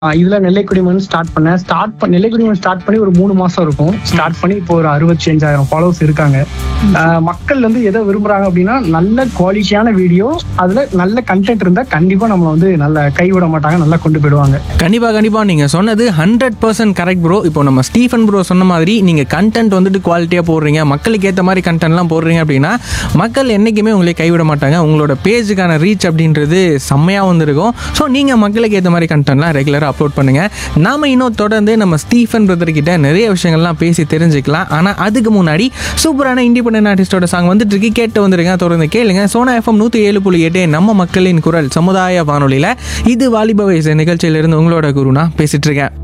ஆஹ் இதுல நெல்லைக்குடிமன் ஸ்டார்ட் பண்ணேன் ஸ்டார்ட் பண்ண நெல்லைக்குடிமன் ஸ்டார்ட் பண்ணி ஒரு மூணு மாசம் இருக்கும் ஸ்டார்ட் பண்ணி இப்போ ஒரு அறுபத்தி அஞ்சாயிரம் ஃபாலோவர்ஸ் இருக்காங்க ஆஹ் மக்கள் வந்து எதை விரும்புறாங்க அப்படின்னா நல்ல குவாலிட்டியான வீடியோ அதுல நல்ல கண்டென்ட் இருந்தா கண்டிப்பா நம்மள வந்து நல்ல கைவிட மாட்டாங்க நல்லா கொண்டு போயிடுவாங்க கண்டிப்பாக கண்டிப்பாக நீங்கள் சொன்னது ஹண்ட்ரட் பர்சன்ட் கரெக்ட் ப்ரோ இப்போ நம்ம ஸ்டீஃபன் ப்ரோ சொன்ன மாதிரி நீங்கள் கண்டென்ட் வந்துட்டு குவாலிட்டியாக போடுறீங்க மக்களுக்கு ஏற்ற மாதிரி கண்டென்ட்லாம் போடுறீங்க அப்படின்னா மக்கள் என்றைக்குமே உங்களை கைவிட மாட்டாங்க உங்களோட பேஜுக்கான ரீச் அப்படின்றது செம்மையாக வந்திருக்கும் ஸோ நீங்கள் மக்களுக்கு ஏற்ற மாதிரி கண்டென்ட்லாம் ரெகுலராக அப்லோட் பண்ணுங்கள் நாம இன்னும் தொடர்ந்து நம்ம ஸ்டீஃபன் பிரதர் கிட்ட நிறைய விஷயங்கள்லாம் பேசி தெரிஞ்சுக்கலாம் ஆனால் அதுக்கு முன்னாடி சூப்பரான இண்டிபெண்டன்ட் ஆர்டிஸ்டோட சாங் வந்துட்டு இருக்கு கேட்டு வந்துருங்க தொடர்ந்து கேளுங்க சோனா எஃப்எம் நூற்றி ஏழு புள்ளி எட்டு நம்ம மக்களின் குரல் சமுதாய வானொலியில் இது வாலிப வயசு நிகழ்ச்சியிலிருந்து உங்களோட குருனா பேசிட்டு இருக்கேன்